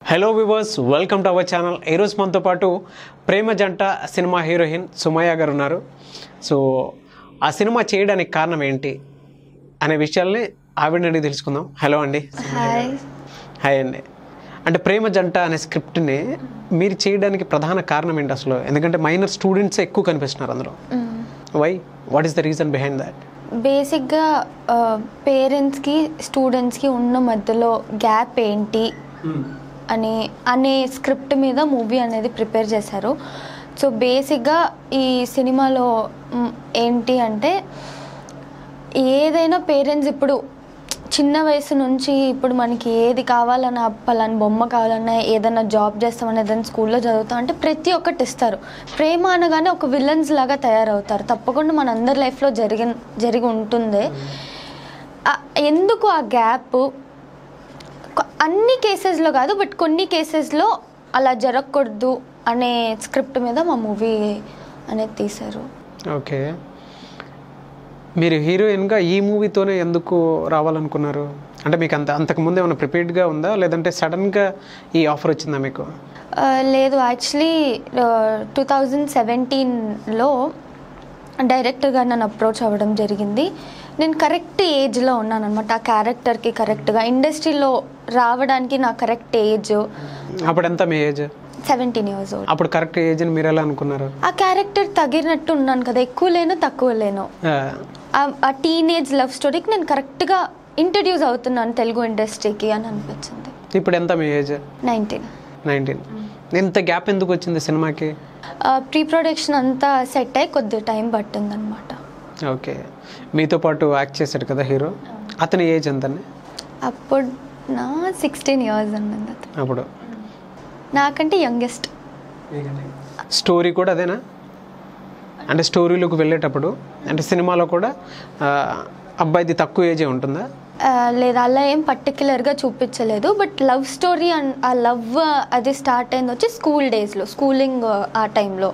Hello viewers welcome to our channel ఈరోజు మనతో పాటు ప్రేమ జంట సినిమా హీరోయిన్ సుమయ్య గారు ఉన్నారు సో ఆ సినిమా చేయడానికి కారణం ఏంటి అనే విషయాల్ని ఆవిడని అడిగి తెలుసుకుందాం హలో అండి హాయ్ హాయ్ అండి అంటే ప్రేమ జంట అనే స్క్రిప్ట్ని మీరు చేయడానికి ప్రధాన కారణం ఏంటి అసలు ఎందుకంటే మైనర్ స్టూడెంట్స్ ఎక్కువ కనిపిస్తున్నారు అందులో why what is the reason behind that బేసిక్గా పేరెంట్స్కి స్టూడెంట్స్కి ఉన్న మధ్యలో గ్యాప్ ఏంటి అని అనే స్క్రిప్ట్ మీద మూవీ అనేది ప్రిపేర్ చేశారు సో బేసిక్గా ఈ సినిమాలో మ్, ఏంటి అంటే ఏదైనా పేరెంట్స్ ఇప్పుడు చిన్న వయసు నుంచి ఇప్పుడు మనకి ఏది కావాలన్నా పలాని బొమ్మ కావాలన్నా ఏదైనా జాబ్ చేస్తామని ఏదైనా స్కూల్లో చదువుతాం అంటే ప్రతి ఒక్కటి ఇస్తారు ప్రేమ అనగానే ఒక విలన్స్ లాగా తయారవుతారు తప్పకుండా మన అందరి లైఫ్లో జరిగి జరిగి ఉంటుంది ఆ, ఎందుకు ఆ గ్యాప్ అన్ని కేసెస్లో కాదు బట్ కొన్ని కేసెస్లో అలా జరగకూడదు అనే స్క్రిప్ట్ మీద మా మూవీ అనేది తీశారు ఓకే మీరు హీరోయిన్గా ఈ మూవీతోనే ఎందుకు రావాలనుకున్నారు అంటే మీకు అంత అంతకుముందు ఏమైనా ప్రిపేర్డ్గా ఉందా లేదంటే సడన్గా ఈ ఆఫర్ వచ్చిందా మీకు ఆ, లేదు యాక్చువల్లీ టూ థౌజండ్ సెవెంటీన్లో డైరెక్టర్గా నన్ను అప్రోచ్ అవ్వడం జరిగింది నేను కరెక్ట్ ఏజ్లో ఉన్నాను అనమాట ఆ క్యారెక్టర్కి కరెక్ట్గా ఇండస్ట్రీలో రావడానికి నా కరెక్ట్ ఏజ్ అప్పుడు ఎంత మీ ఏజ్ సెవెంటీన్ ఇయర్స్ ఓల్డ్ అప్పుడు కరెక్ట్ ఏజ్ అని మీరు ఎలా అనుకున్నారు ఆ క్యారెక్టర్ తగినట్టు ఉన్నాను కదా ఎక్కువ లేను తక్కువ లేను ఆ, ఆ- ఆ టీనేజ్ లవ్ స్టోరీకి నేను కరెక్ట్గా ఇంట్రడ్యూస్ అవుతున్నాను తెలుగు ఇండస్ట్రీకి అని అనిపించింది ఇప్పుడు ఎంత మీ ఏజ్ నైన్టీన్ నైన్టీన్ ఇంత గ్యాప్ ఎందుకు వచ్చింది సినిమాకి ప్రీ ప్రొడక్షన్ అంతా సెట్ అయ్యి కొద్ది టైం పట్టింది అనమాట ఓకే మీతో పాటు యాక్ట్ చేశాడు కదా హీరో అతని ఏజ్ ఎంత అప్పుడు నా సిక్స్టీన్ ఇయర్స్ అన్నది అతను. అప్పుడు నాకంటే యంగెస్ట్ స్టోరీ కూడా అదేనా అంటే స్టోరీలోకి వెళ్ళేటప్పుడు అంటే సినిమాలో కూడా ఆ, అబ్బాయిది తక్కువ ఏజే ఉంటుందా లేదు అలా ఏం పర్టికులర్గా చూపించలేదు బట్ లవ్ స్టోరీ అండ్ ఆ లవ్ అది స్టార్ట్ అయింది వచ్చి స్కూల్ డేస్లో స్కూలింగ్ ఆ టైంలో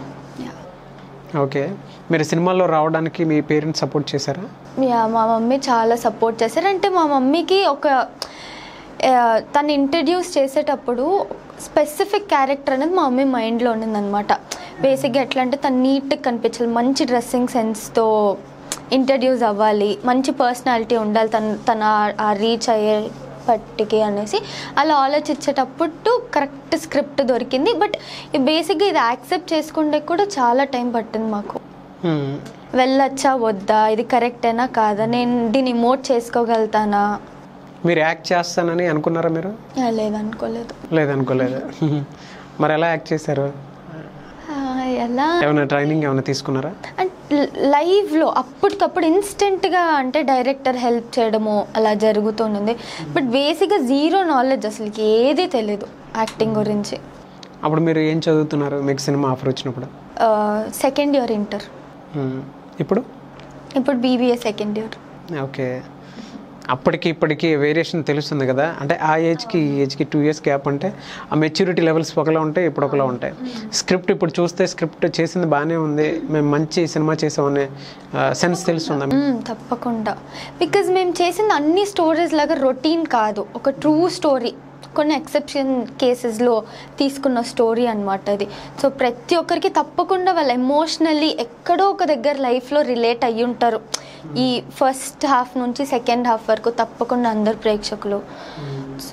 ఓకే మీరు సినిమాలో రావడానికి మీ పేరెంట్స్ సపోర్ట్ చేశారా యా మా మమ్మీ చాలా సపోర్ట్ చేశారు అంటే మా మమ్మీకి ఒక ఆ, తను ఇంట్రడ్యూస్ చేసేటప్పుడు స్పెసిఫిక్ క్యారెక్టర్ అనేది మా మమ్మీ మైండ్లో ఉండిందనమాట బేసిక్గా ఎట్లా అంటే తను నీట్గా కనిపించాలి మంచి డ్రెస్సింగ్ సెన్స్తో ఇంట్రడ్యూస్ అవ్వాలి మంచి పర్సనాలిటీ ఉండాలి తను తన ఆ రీచ్ అయ్యే పట్టికి అనేసి అలా ఆలోచించేటప్పుడు కరెక్ట్ స్క్రిప్ట్ దొరికింది బట్ బేసిక్గా ఇది యాక్సెప్ట్ చేసుకుంటే కూడా చాలా టైం పట్టింది మాకు Hmm. వెళ్ళొచ్చా వద్దా ఇది కరెక్టేనా కాదా నేను దీన్ని మోట్ చేసుకోగలుగుతానా మీరు యాక్ట్ చేస్తానని అనుకున్నారా మీరు ఆ, లేదనుకోలేదు లేదనుకోలేదు మరి ఎలా యాక్ట్ చేశారు ఆ, ఎలా ఏమైనా ట్రైనింగ్ ఏమైనా తీసుకున్నారా అంటే లైవ్లో అప్పటికప్పుడు ఇన్స్టెంట్గా అంటే డైరెక్టర్ హెల్ప్ చేయడము అలా జరుగుతుంది బట్ బేసిక్గా జీరో నాలెడ్జ్ అసలుకి ఏది తెలియదు యాక్టింగ్ గురించి అప్పుడు మీరు ఏం చదువుతున్నారు మీకు సినిమా ఆఫర్ వచ్చినప్పుడు సెకండ్ ఇయర్ ఇంటర్ Hmm. ఇప్పుడు ఇప్పుడు బీబీఏ సెకండ్ ఇయర్ ఓకే అప్పటికి ఇప్పటికి వేరియేషన్ తెలుస్తుంది కదా అంటే ఆ ఏజ్కి ఈ ఏజ్కి టూ ఇయర్స్ గ్యాప్ అంటే ఆ మెచ్యూరిటీ లెవెల్స్ ఒకలా ఉంటాయి ఇప్పుడు ఒకలా ఉంటాయి స్క్రిప్ట్ ఇప్పుడు చూస్తే స్క్రిప్ట్ చేసింది బాగానే ఉంది మేము మంచి సినిమా చేసామనే సెన్స్ తెలుస్తుందా మ్మ్, తప్పకుండా బికాజ్ మేము చేసింది అన్ని స్టోరీస్ లాగా రొటీన్ కాదు ఒక ట్రూ స్టోరీ కొన్ని ఎక్సెప్షన్ కేసెస్లో తీసుకున్న స్టోరీ అనమాట అది సో ప్రతి ఒక్కరికి తప్పకుండా వాళ్ళు ఎమోషనల్లీ ఎక్కడో ఒక దగ్గర లైఫ్లో రిలేట్ అయ్యి ఉంటారు ఈ ఫస్ట్ హాఫ్ నుంచి సెకండ్ హాఫ్ వరకు తప్పకుండా అందరు ప్రేక్షకులు సో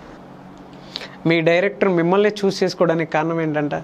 మీ డైరెక్టర్ మిమ్మల్ని చూస్ చేసుకోవడానికి కారణం ఏంటంట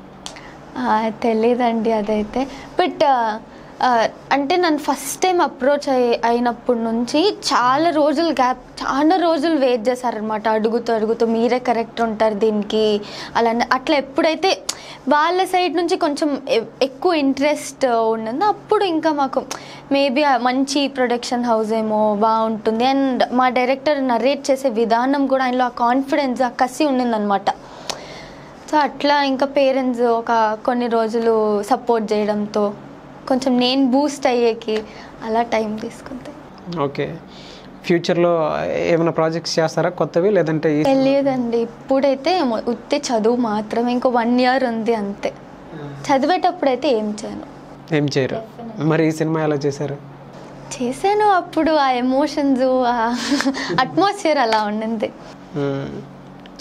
తెలియదండి అదైతే బట్ అంటే నన్ను ఫస్ట్ టైం అప్రోచ్ అయి అయినప్పటి నుంచి చాలా రోజులు గ్యాప్ చాలా రోజులు వెయిట్ చేశారనమాట అడుగుతూ అడుగుతూ మీరే కరెక్ట్ ఉంటారు దీనికి అలా అట్లా ఎప్పుడైతే వాళ్ళ సైడ్ నుంచి కొంచెం ఎ- ఎక్కువ ఇంట్రెస్ట్ ఉండిందో అప్పుడు ఇంకా మాకు మేబీ మంచి ప్రొడక్షన్ హౌస్ ఏమో బాగుంటుంది అండ్ మా డైరెక్టర్ నరేట్ చేసే విధానం కూడా ఆయనలో ఆ కాన్ఫిడెన్స్ ఆ కసి ఉండిందనమాట సో అట్లా ఇంకా పేరెంట్స్ ఒక కొన్ని రోజులు సపోర్ట్ చేయడంతో కొంచెం నేను బూస్ట్ అయ్యేకి అలా టైం తీసుకుంది ఓకే ఫ్యూచర్లో ఏమైనా ప్రాజెక్ట్స్ చేస్తారా కొత్తవి లేదంటే ఈ తెలియదండి ఇప్పుడైతే మొ- ఉత్తి చదువు మాత్రమే ఇంకో వన్ ఇయర్ ఉంది అంతే చదివేటప్పుడు ఏం చేయను ఏం చేయరు మరి ఈ సినిమా ఎలా చేశారు చేశాను అప్పుడు ఆ ఎమోషన్స్ ఆ అట్మాస్ఫియర్ అలా ఉండింది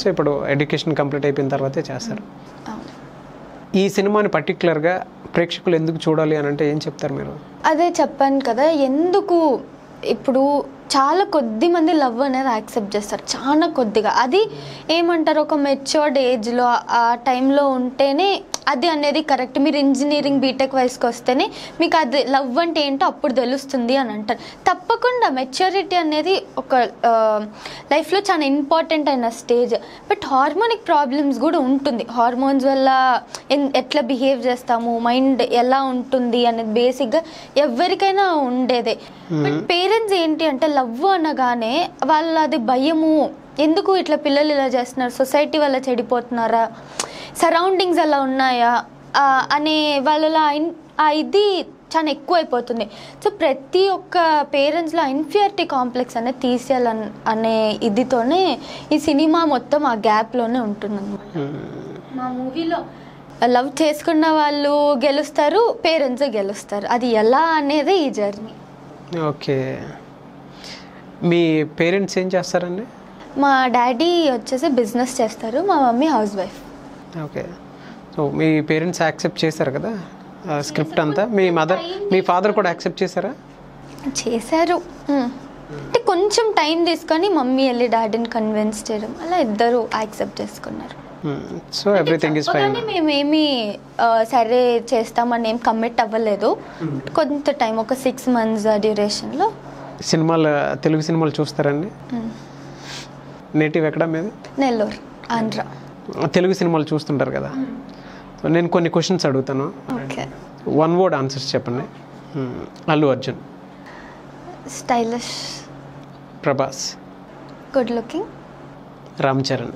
సో ఇప్పుడు ఎడ్యుకేషన్ కంప్లీట్ అయిపోయిన తర్వాతే చేస్తారు అవును ఈ సినిమాని పర్టికులర్గా ప్రేక్షకులు ఎందుకు చూడాలి అని అంటే ఏం చెప్తారు మీరు అదే చెప్పాను కదా ఎందుకు ఇప్పుడు చాలా కొద్ది మంది లవ్ అనేది యాక్సెప్ట్ చేస్తారు చాలా కొద్దిగా అది ఏమంటారు ఒక మెచ్యూర్డ్ ఏజ్లో ఆ టైంలో ఉంటేనే అది అనేది కరెక్ట్ మీరు ఇంజనీరింగ్ బీటెక్ వయసుకి వస్తేనే మీకు అది లవ్ అంటే ఏంటో అప్పుడు తెలుస్తుంది అని అంటారు తప్పకుండా మెచ్యూరిటీ అనేది ఒక లైఫ్లో చాలా ఇంపార్టెంట్ అయిన స్టేజ్ బట్ హార్మోనిక్ ప్రాబ్లమ్స్ కూడా ఉంటుంది హార్మోన్స్ వల్ల ఎన్- ఎట్లా బిహేవ్ చేస్తాము మైండ్ ఎలా ఉంటుంది అనేది బేసిక్గా ఎవరికైనా ఉండేదే బట్ పేరెంట్స్ ఏంటి అంటే లవ్ అనగానే వాళ్ళది భయము ఎందుకు ఇట్లా పిల్లలు ఇలా చేస్తున్నారు సొసైటీ వల్ల చెడిపోతున్నారా సరౌండింగ్స్ అలా ఉన్నాయా ఆ, అనే వాళ్ళ ఇన్- ఆ ఇది చాలా ఎక్కువైపోతుంది సో ప్రతి ఒక్క పేరెంట్స్లో ఇన్ఫియారిటీ కాంప్లెక్స్ అనేది తీసేయాలని అనే ఇదితోనే ఈ సినిమా మొత్తం ఆ గ్యాప్లోనే ఉంటుంది మా మూవీలో లవ్ చేసుకున్న వాళ్ళు గెలుస్తారు పేరెంట్స్ గెలుస్తారు అది ఎలా అనేది ఈ జర్నీ ఓకే మీ పేరెంట్స్ ఏం చేస్తారండి మా డాడీ వచ్చేసి బిజినెస్ చేస్తారు మా mummy house wife okay so మీ పేరెంట్స్ యాక్సెప్ట్ చేశారు కదా స్క్రిప్ట్ అంతా మీ మదర్ మీ ఫాదర్ కూడా యాక్సెప్ట్ చేశారా చేశారు మ్మ్. అంటే కొంచెం టైం తీసుకొని మమ్మీ వెళ్ళి డాడీని కన్విన్స్ చేయడం అలా ఇద్దరు యాక్సెప్ట్ చేసుకున్నారు సో ఎవ్రీథింగ్ ఇస్ ఫైన్ కానీ మేమేమి ఆ, సరే చేస్తామని ఏం కమిట్ అవ్వలేదు కొంత టైం ఒక సిక్స్ మంత్స్ డ్యూరేషన్లో సినిమాలు తెలుగు సినిమాలు చూస్తారండి నేటివ్ ఎక్కడ మీద నెల్లూరు ఆంధ్ర తెలుగు సినిమాలు చూస్తుంటారు కదా సో నేను కొన్ని క్వశ్చన్స్ అడుగుతాను ఓకే వన్ వర్డ్ ఆన్సర్స్ చెప్పండి Hmm. Allu Arjun stylish Prabhas good looking Ram Charan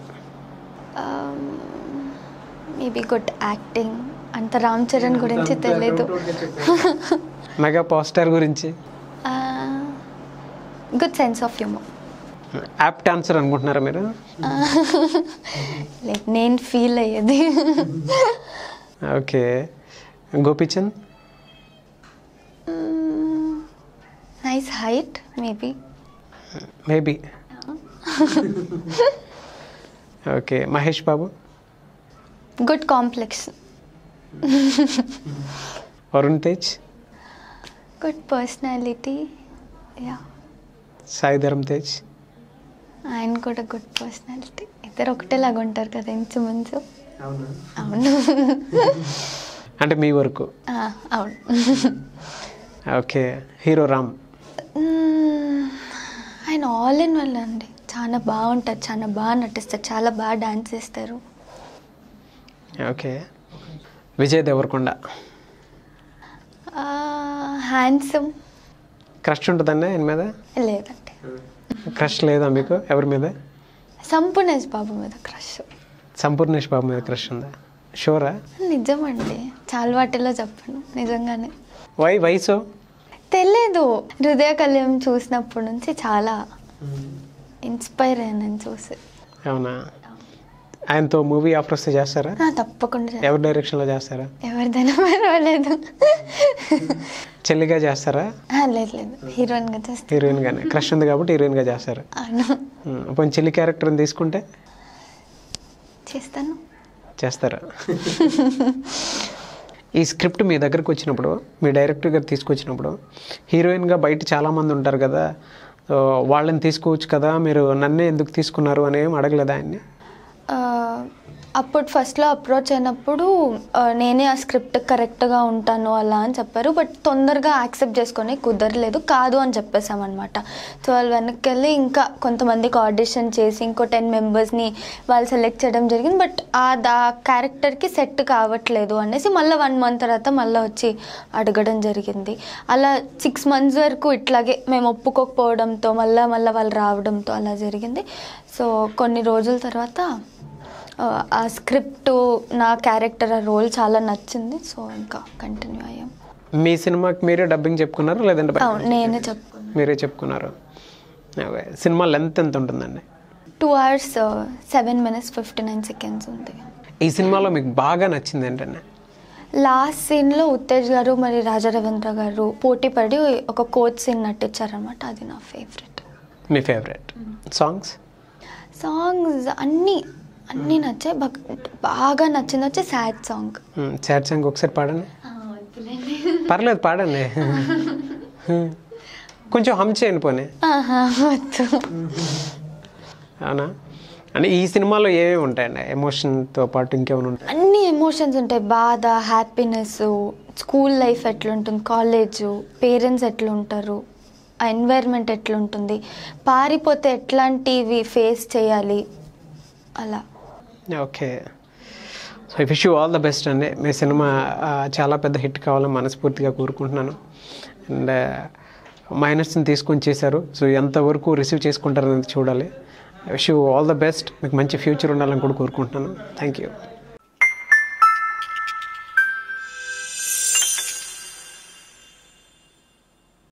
maybe good acting అంత రామ్ చరణ్ గురించి తెలియదు మెగా పవర్ స్టార్ గురించి good sense of humour apt answer అనుకుంటున్నారా మీరు లైక్ నేను ఫీల్ అయ్యేది okay Gopichand nice height maybe maybe okay Mahesh Babu good complex Varun Tej good personality yeah Sai Dharam Tej ఆయన కూడా గుడ్ పర్సనాలిటీ ఇద్దరు ఒకటేలాగా ఉంటారు కదా ఇంచుమించు అవును అంటే మీ వరకు ఆ, అవును ఓకే హీరో రామ్ మ్మ్. ఆయన ఆల్ ఇన్ వన్ అండి చాలా బాగుంటారు చాలా బాగా నటిస్తారు చాలా బాగా డాన్స్ చేస్తారు okay Vijay Deverakonda handsome crush ఉంటుందండి ఆయన మీద లేదండి క్రష్ లేదా మీకు ఎవరి మీద సంపూర్ణేష్ బాబు మీద క్రష్ సంపూర్ణేష్ బాబు మీద క్రష్ ఉందా షోరా నిజమండి చాలా వాటిలో చెప్పను నిజంగానే వై వయసు తెలియదు హృదయ కళ్యాణం చూసినప్పటి నుంచి చాలా ఇన్స్పైర్ అయ్యాను చూసి అవునా ఆయనతో మూవీ ఆఫర్ వస్తే చేస్తారా ఆ, తప్పకుండా చేస్తా. ఎవరి డైరెక్షన్లో చేస్తారా ఎవరిదైనా పర్వాలేదు చెల్లిగా చేస్తారా ఆ, లేదు లేదు హీరోయిన్గా చేస్తాను హీరోయిన్గానే క్రష్ ఉంది కాబట్టి హీరోయిన్గా చేస్తారు అవును ఉమ్, పోనీ చెల్లి క్యారెక్టర్ని తీసుకుంటే చేస్తాను చేస్తారా ఈ స్క్రిప్ట్ మీ దగ్గరకు వచ్చినప్పుడు మీ డైరెక్టర్ గారు తీసుకొచ్చినప్పుడు హీరోయిన్గా బయట చాలామంది ఉంటారు కదా సో వాళ్ళని తీసుకోవచ్చు కదా మీరు నన్నే ఎందుకు తీసుకున్నారు అని ఏం అడగలేదా ఆయన్ని ఆ, అప్పుడు ఫస్ట్లో అప్రోచ్ అయినప్పుడు ఆ, నేనే ఆ స్క్రిప్ట్ కరెక్ట్గా ఉంటాను అలా అని చెప్పారు బట్ తొందరగా యాక్సెప్ట్ చేసుకొని కుదరలేదు కాదు అని చెప్పేసామన్నమాట సో వాళ్ళు వెనక్కి వెళ్ళి ఇంకా కొంతమందికి ఆడిషన్ చేసి ఇంకో టెన్ మెంబర్స్ని వాళ్ళు సెలెక్ట్ చేయడం జరిగింది బట్ ఆ దా క్యారెక్టర్కి సెట్ కావట్లేదు అనేసి మళ్ళీ వన్ మంత్ తర్వాత మళ్ళీ వచ్చి అడగడం జరిగింది అలా సిక్స్ మంత్స్ వరకు ఇట్లాగే మేము ఒప్పుకోకపోవడంతో మళ్ళీ మళ్ళీ వాళ్ళు రావడంతో అలా జరిగింది సో కొన్ని రోజుల తర్వాత ఆ, ఆ స్క్రిప్ట్ నా క్యారెక్టర్ ఆ రోల్ చాలా నచ్చింది సో ఇంకా కంటిన్యూ అయ్యాం మీ సినిమాకి మీరే డబ్బింగ్ చెప్పుకున్నారు లేదంటే బయట అవును నేనే చెప్పుకున్నాను మీరే చెప్పుకున్నారు ఓకే. సినిమా లెంత్ ఎంత ఉంటుందండి two hours seven minutes fifty nine seconds ఉంది ఈ సినిమాలో మీకు బాగా నచ్చింది ఏంటండి లాస్ట్ సీన్లో ఉత్తేజ్ గారు మరి రాజా రవీంద్ర గారు పోటీ పడి ఒక కోచ్ సీన్ నటించారనమాట అది నా ఫేవరెట్ మీ ఫేవరెట్ సాంగ్స్ సాంగ్స్ అన్నీ అన్నీ నచ్చాయి బట్ బాగా నచ్చింది వచ్చి సాడ్ సాంగ్ సాడ్ సాంగ్ ఒకసారి పాడండి పర్లేదు పాడండి కొంచెం హమ్ చేయండి పోనీ ఆహా, వద్దు అవునా అంటే ఈ సినిమాలో ఏమేమి ఉంటాయండి ఎమోషన్తో పాటు ఇంకేమైనా ఉంటాయి అన్ని ఎమోషన్స్ ఉంటాయి బాధ హ్యాపీనెస్ స్కూల్ లైఫ్ ఎట్లుంటుంది కాలేజ్ పేరెంట్స్ ఎట్లుంటారు ఆ ఎన్వైర్న్మెంట్ ఎట్లుంటుంది పారిపోతే ఎట్లాంటివి ఫేస్ చేయాలి అలా okay so I wish you all the best అండి మీ సినిమా ఆ, చాలా పెద్ద హిట్ కావాలని మనస్ఫూర్తిగా కోరుకుంటున్నాను అండ్ మైనస్ని తీసుకొని చేశారు సో ఎంతవరకు రిసీవ్ చేసుకుంటారనేది చూడాలి I wish you all the best మీకు మంచి ఫ్యూచర్ ఉండాలని కూడా కోరుకుంటున్నాను థ్యాంక్ యూ